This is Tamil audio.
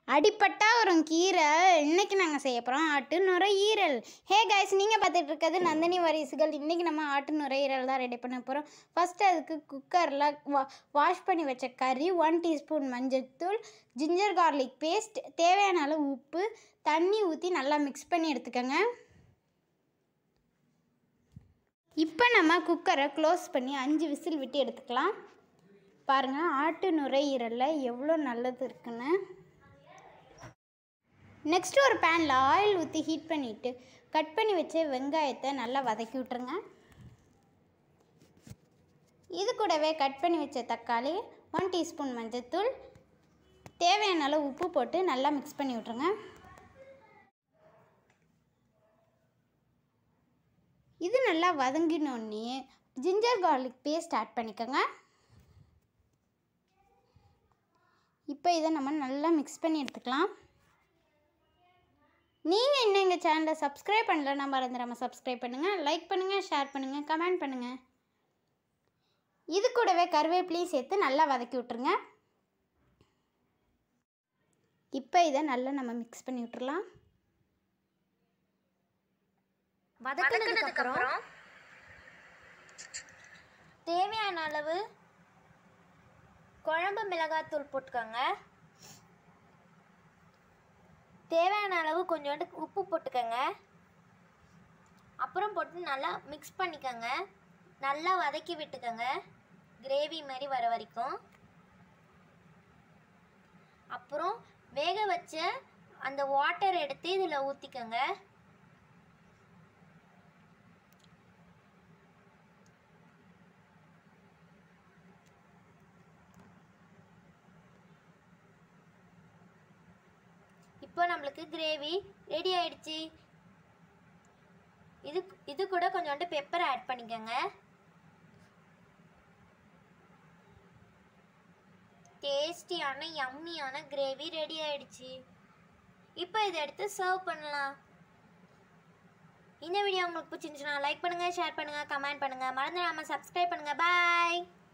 அடிப்பட்டா வரும் கீரை இன்னைக்கு நாங்கள் செய்ய போகிறோம் ஆட்டு நுரையீரல் ஹே கைஸ் நீங்கள் பார்த்துட்டு இருக்கிறது நந்தினி வாரிசுகள் இன்றைக்கி நம்ம ஆட்டு நுரையீரல் தான் ரெடி பண்ண போகிறோம் ஃபஸ்ட்டு அதுக்கு குக்கரில் வா வாஷ் பண்ணி வச்ச கறி ஒன் டீஸ்பூன் மஞ்சள்தூள் ஜிஞ்சர் கார்லிக் பேஸ்ட் தேவையான அளவு உப்பு தண்ணி ஊற்றி நல்லா மிக்ஸ் பண்ணி எடுத்துக்கோங்க இப்போ நம்ம குக்கரை க்ளோஸ் பண்ணி அஞ்சு விசில் விட்டு எடுத்துக்கலாம் பாருங்கள் ஆட்டு நுரையீரலில் எவ்வளோ நல்லது இருக்குன்னு நெக்ஸ்ட் ஒரு பேனில் ஆயில் ஊற்றி ஹீட் பண்ணிவிட்டு கட் பண்ணி வச்ச வெங்காயத்தை நல்லா வதக்கி விட்ருங்க இது கூடவே கட் பண்ணி வச்ச தக்காளி ஒன் டீஸ்பூன் மஞ்சள்தூள் தேவையான அளவு உப்பு போட்டு நல்லா மிக்ஸ் பண்ணி விட்ருங்க இது நல்லா வதங்கினோடனே ஜிஞ்சர் கார்லிக் பேஸ்ட் ஆட் பண்ணிக்கோங்க இப்போ இதை நம்ம நல்லா மிக்ஸ் பண்ணி எடுத்துக்கலாம் நீங்கள் இன்னும் எங்கள் சேனலை சப்ஸ்கிரைப் பண்ணலன்னா மறந்துடாமல் சப்ஸ்கிரைப் பண்ணுங்கள் லைக் பண்ணுங்கள் ஷேர் பண்ணுங்கள் கமெண்ட் பண்ணுங்கள் இது கூடவே கருவேப்பிலையும் சேர்த்து நல்லா வதக்கி விட்ருங்க இப்போ இதை நல்லா நம்ம மிக்ஸ் பண்ணி விட்டுறலாம் வதக்கினதுக்கு அப்புறம் தேவையான அளவு குழம்பு மிளகாத்தூள் போட்டுக்கோங்க தேவையான அளவு கொஞ்சோண்டு உப்பு போட்டுக்கோங்க அப்புறம் போட்டு நல்லா மிக்ஸ் பண்ணிக்கோங்க நல்லா வதக்கி விட்டுக்கோங்க கிரேவி மாதிரி வர வரைக்கும் அப்புறம் வேக வச்ச அந்த வாட்டர் எடுத்து இதில் ஊற்றிக்கோங்க இப்போ நம்மளுக்கு கிரேவி ரெடி ஆயிடுச்சு இது இது கூட கொஞ்சோண்டு பெப்பர் ஆட் பண்ணிக்கோங்க டேஸ்டியான யம்மியான கிரேவி ரெடி ஆயிடுச்சு இப்போ இதை எடுத்து சர்வ் பண்ணலாம் இந்த வீடியோ உங்களுக்கு பிடிச்சிருந்துச்சுன்னா லைக் பண்ணுங்கள் ஷேர் பண்ணுங்கள் கமெண்ட் பண்ணுங்கள் மறந்துடாமல் சப்ஸ்கிரைப் பண்ணுங்கள் பாய்